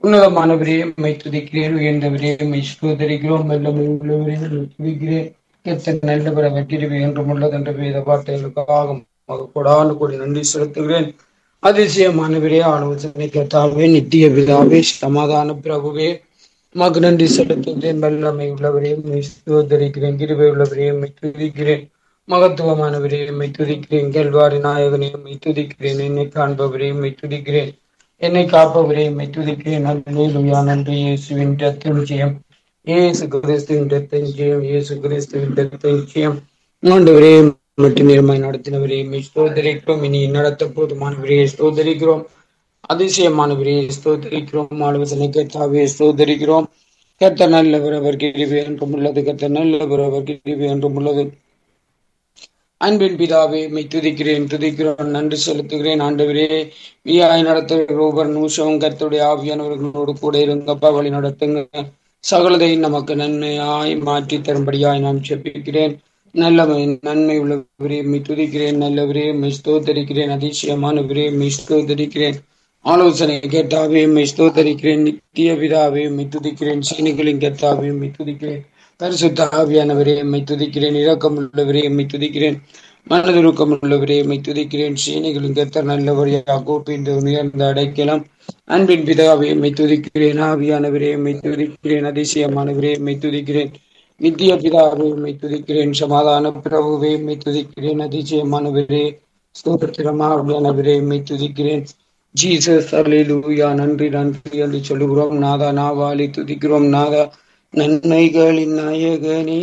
உன்னதமானவரே மை துதிக்கிறேன் உயர்ந்தவரே மை ஸ்தோதரிக்கிறோம் வல்லமை உள்ளவரே மை துதிக்கிறேன் எத்தனை நல்லவர் அவர் கிருபை என்றும் உள்ளது என்ற வேத வார்த்தைகளுக்காக உமக்கு கொடாண்டு கூடி நன்றி செலுத்துகிறேன் அதிசயமானவரே ஆலோசனை கேட்டாவே நித்திய பிதாவே சமாதான பிரபுவே உமக்கு நன்றி செலுத்துகிறேன் வல்லமை உள்ளவரே மை ஸ்தோதரிக்கிறேன் கிருபை உள்ளவரே மை துதிக்கிறேன் மகத்துவமானவரே மை துதிக்கிறேன் கேள்வாரி நாயகனே மை துதிக்கிறேன் என்னை காண்பவரே மை துதிக்கிறேன் என்னை காப்பவரே மை துதிக்கிறேன் அல்லேலூயா நன்றி இயேசுவின் ரத்தம் ஜெயம் இயேசு கிறிஸ்துவின் ரத்தம் ஜெயம் இயேசு கிறிஸ்துவின் ரத்தம் ஜெயம் ஆண்டவரே மட்டும் நேர்மை நடத்தினவரே மை ஸ்தோதரிக்கிறோம் இனி நடத்த போதுமானவரே ஸ்தோதரிக்கிறோம் அதிசயமானவரே ஸ்தோதரிக்கிறோம் ஆலோசனை கர்த்தாவே ஸ்தோதரிக்கிறோம் கர்த்த நல்லவர் அவர் கிருபை என்றும் உள்ளது கர்த்த நல்லவர் அவர் கிருபை என்றும் உள்ளது அன்பின் பிதாவே மை துதிக்கிறேன் துதிக்கிறோம் நன்றி செலுத்துகிறேன் ஆண்டவரே வியாய் நடத்துகிற ஒவ்வொரு நிமிஷமும் கர்த்தருடைய ஆவியானவர்களோடு கூட இருங்கப்பா வழி நடத்துங்க சகலதையும் நமக்கு நன்மையாய் மாற்றி தரும்படியாய் நான் செப்பிக்கிறேன் நல்லவை நன்மை உள்ளவரே மை துதிக்கிறேன் நல்லவரே மை ஸ்தோத்தரிக்கிறேன் அதிசயமானவரே மை ஸ்தோத்தரிக்கிறேன் ஆலோசனை கேட்டாவே மை ஸ்தோத்தரிக்கிறேன் நித்திய பிதாவே மை துதிக்கிறேன் சீனிகளின் கேட்டாவே மை துதிக்கிறேன் பரிசுத்த ஆவியானவரே எம்மை துதிக்கிறேன் இரக்கம் உள்ளவரே எம்மை துதிக்கிறேன் மனதுருக்கம் உள்ளவரே எம்மை துதிக்கிறேன் சீனிகளின் கத்தர் நல்லவர் யாக்கோப்பின் உயர்ந்த அடைக்கலாம் அன்பின் பிதாவே எம்மை துதிக்கிறேன் ஆவியானவரே எம்மை துதிக்கிறேன் அதிசயமானவரே எம்மை துதிக்கிறேன் நித்திய பிதாவே எம்மை துதிக்கிறேன் சமாதான பிரபுவே எம்மை துதிக்கிறேன் அதிசயமானவரே ஸ்தோத்திரமாவியானவரே எம்மை துதிக்கிறேன் ஜீசஸ் அல்லேலூயா நன்றி நன்றி என்று சொல்லுகிறோம் நாதா நாவாலி துதிக்கிறோம் நாதா நன்மைகளின் நாயகனே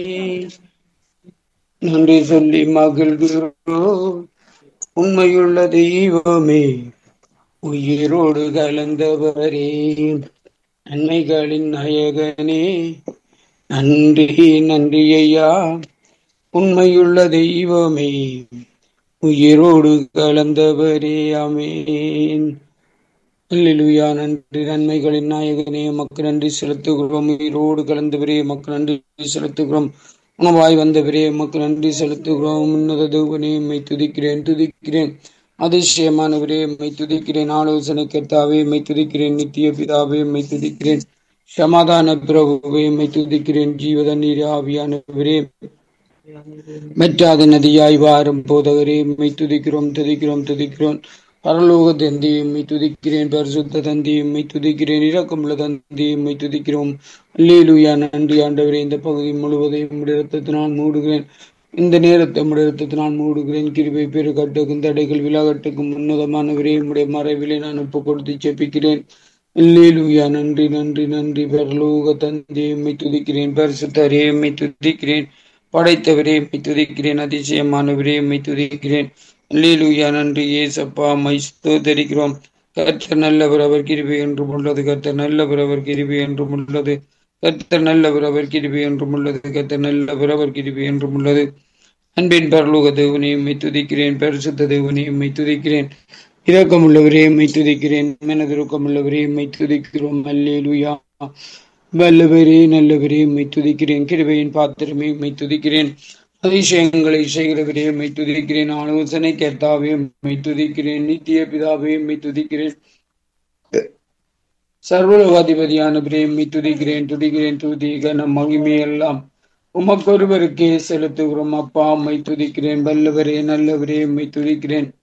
நன்றி சொல்லி மகிழ்கிறோம் உண்மையுள்ள தெய்வமே உயிரோடு கலந்தவரே நன்மைகளின் நாயகனே நன்றி நன்றி ஐயா உண்மையுள்ள தெய்வமே உயிரோடு கலந்தவரே அமேன் அல்லேலூயா நன்றி நன்மைகளின் நாயகனே மக்கு நன்றி செலுத்துகிறோம் உயிரோடு கலந்தவரே மக்கு நன்றி செலுத்துகிறோம் உணவாய் வந்தவரே மக்கு நன்றி செலுத்துகிறோம் உன்னத தேவனே மை துதிக்கிறேன் துதிக்கிறேன் அதிசயமானவரே மை துதிக்கிறேன் ஆலோசனை கர்த்தாவே மை துதிக்கிறேன் நித்திய பிதாவே மை துதிக்கிறேன் சமாதான பிரபுவே மை துதிக்கிறேன் ஜீவத நீர் ஆவியானவரே மெற்றாத நதியாய் வாரும் போதவரே மை துதிக்கிறோம் துதிக்கிறோம் துதிக்கிறோம் பரலோக தந்தியம்மை துதிக்கிறேன் பரிசுத்த தந்தியம்மை துதிக்கிறேன் இரக்கமுள்ள தந்தியம்மை துதிக்கிறோம் அல்லேலூயா நன்றி ஆண்டவரே இந்த பகுதி முழுவதையும் ரத்தத்தினால் மூடுகிறேன் இந்த நேரத்தை ரத்தத்தினால் மூடுகிறேன் கிருபை பெருகட்டுக்கும் தடைகள் விலகட்டுக்கும் உன்னதமானவரே உடைய மறைவிலே நான் ஒப்பு கொடுத்து செப்பிக்கிறேன் அல்லேலூயா நன்றி நன்றி நன்றி பரலோக தந்தியம்மை துதிக்கிறேன் பரிசுத்தரே எம்மை துதிக்கிறேன் படைத்தவரே எம்மை துதிக்கிறேன் அதிசயமானவரே எம்மை துதிக்கிறேன் அல்லேலூயா நன்றி ஏசப்பா மை ஸ்தோதரிக்கிறோம் கர்த்தர் நல்லவர் அவர் கிருபை என்றும் உள்ளது கர்த்தர் நல்லவர் அவர் கிருபை என்றும் உள்ளது கர்த்தர் நல்லவர் அவர் கிருபை என்றும் உள்ளது கர்த்தர் நல்லவர் அவர் கிருபை என்றும் உள்ளது அன்பின் பரலோக தேவனே மை துதிக்கிறேன் பரிசுத்த தேவனே மை துதிக்கிறேன் இரக்கம் உள்ளவரே மை துதிக்கிறேன் மனதிருக்கம் உள்ளவரே மை துதிக்கிறோம் அல்லேலூயா வல்லவரே நல்லவரே மை துதிக்கிறேன் கிருபையின் பாத்திரமே மை துதிக்கிறேன் அதிசயங்களை செய்கிறவரே மை துதிக்கிறேன் ஆலோசனை கேட்டாவே மை துதிக்கிறேன் நித்திய பிதாவே மை துதிக்கிறேன் சர்வலோகாதிபதியானவரே மை துதிக்கிறேன் துதிக்கிறேன் துதிக நம் மகிமையெல்லாம் உமக்கொருவருக்கே செலுத்துகிறோம் அப்பா மை துதிக்கிறேன் வல்லவரே நல்லவரே மை துதிக்கிறேன்